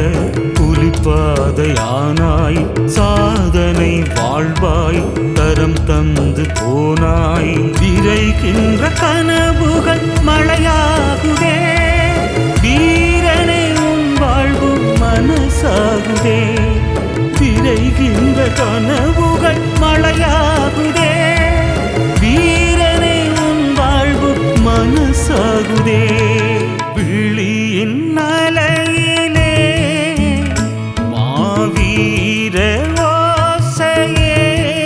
புலிப்பாதையானாய் சாதனை வாழ்வாய் தரம் தந்து போனாய் விரைகின்ற கனவுகள் மழையாகுதே வீரனே உன் வாழ்வு மனசாகுதே விரைகின்ற கனவுகள் மழையாகுதே வீரனே உன் வாழ்வு மனசாகுதே விழியின் அலையிலே மாவீர ஓசையே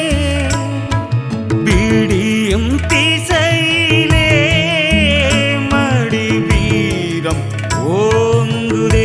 விடியும் திசையிலே மடி வீரம் ஓங்குதே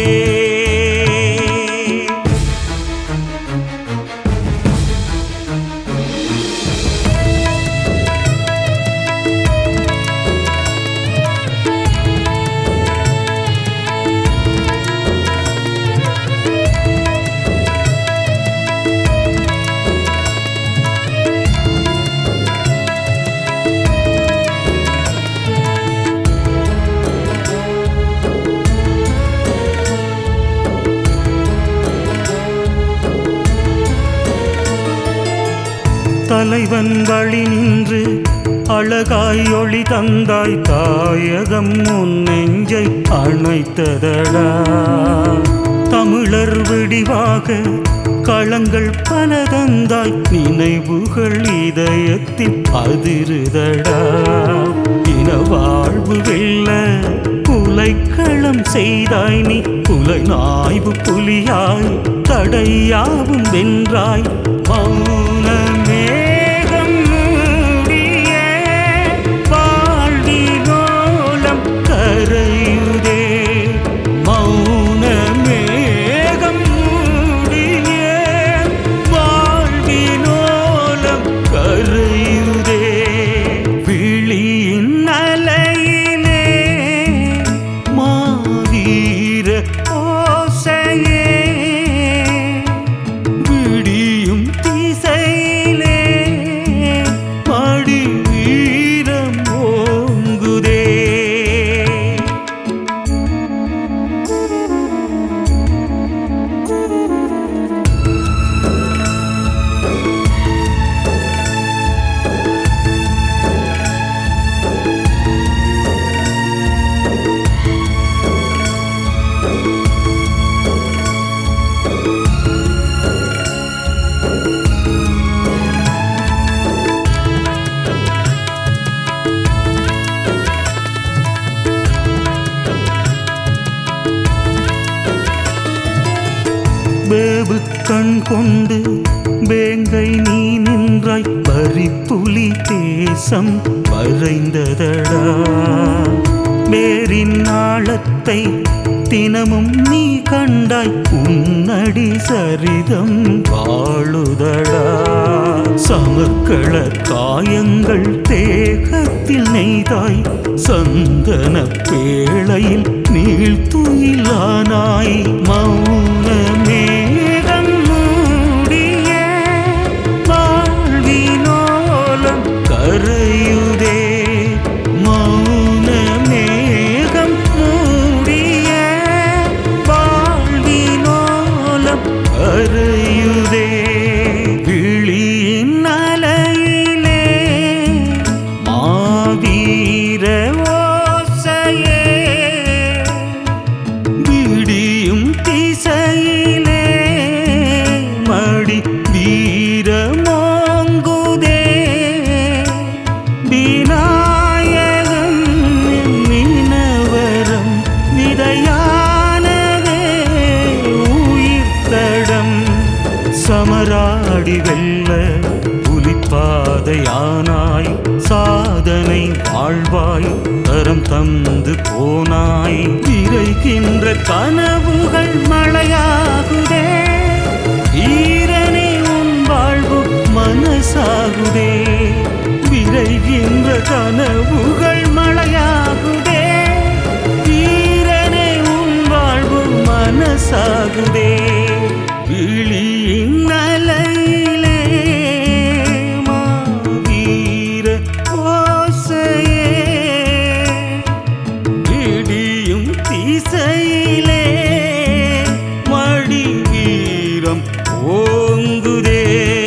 தலைவன் வழி நின்று அழகாய் ஒளி தந்தாய் தாயகம் உன் நெஞ்சை அணைத்ததடா தமிழர் விடிவாக களங்கள் பல தந்தாய் நினைவுகள் இதயத்தில் அதிருதடா இன வாழ்வு வெல்ல புலைக்களம் செய்தாய் நீ புலை நாய்வு புலியாய் தடையாவும் வென்றாய் மௌன மேகம் மூடிய வாழ்வினோலம் கரையுதே மௌன மேகம் மூடிய வாழ்வினோலம் கரையுதே விழியின் அலையிலே மாவீர ஓசையே விடியும் திசையிலே மடி வீரம் ஓங்குதே வேவு கண் கொண்டு வேங்கை நீ நின்றாய் பறிப்புலி தேசம் வரைந்ததடா வேரின் ஆழத்தை தினமும் நீ கண்டாய் உன்னடி சரிதம் வாழுதடா சமக்கள காயங்கள் தேகத்தில் நெய்தாய் சந்தன பேழையில் நீழ்த்துயிலானாய் மௌன மேகம் மூடிய வாழ்வினோலம் கரையுதே மௌன மேகம் மூடிய வாழ்வினோலம் கரையுதே விழியின் அலையிலே மாவீர ஓசையே விடியும் திசையிலே மடி வீரமோங்குதே விநாயகன் மீனவரம் விதையானதே உயிர்த்தடம் சமராடி வெல்ல புலிப்பாதையானாய் சாதனை வாழ்வாய் தரம் தந்து போனாய் விரைகின்ற கனவுகள் மழையாகுதே ஈரனே உன் வாழ்வு மனசாகுதே விரைகின்ற கனவுகள் மழையாகுதே வீரனே உன் வாழ்வு மனசாகுதே விழியின் அலையிலே மாவீர ஓசையே விடியும் திசையிலே மடி வீரம் ஓங்குதே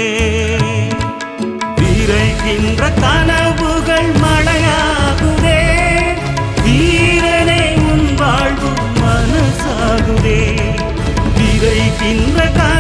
விரைகின்ற கனவுகள் மழையாகுதே வீரனே உன் வாழ்வு மனசாகுதே விரைகின்ற கனவுகள்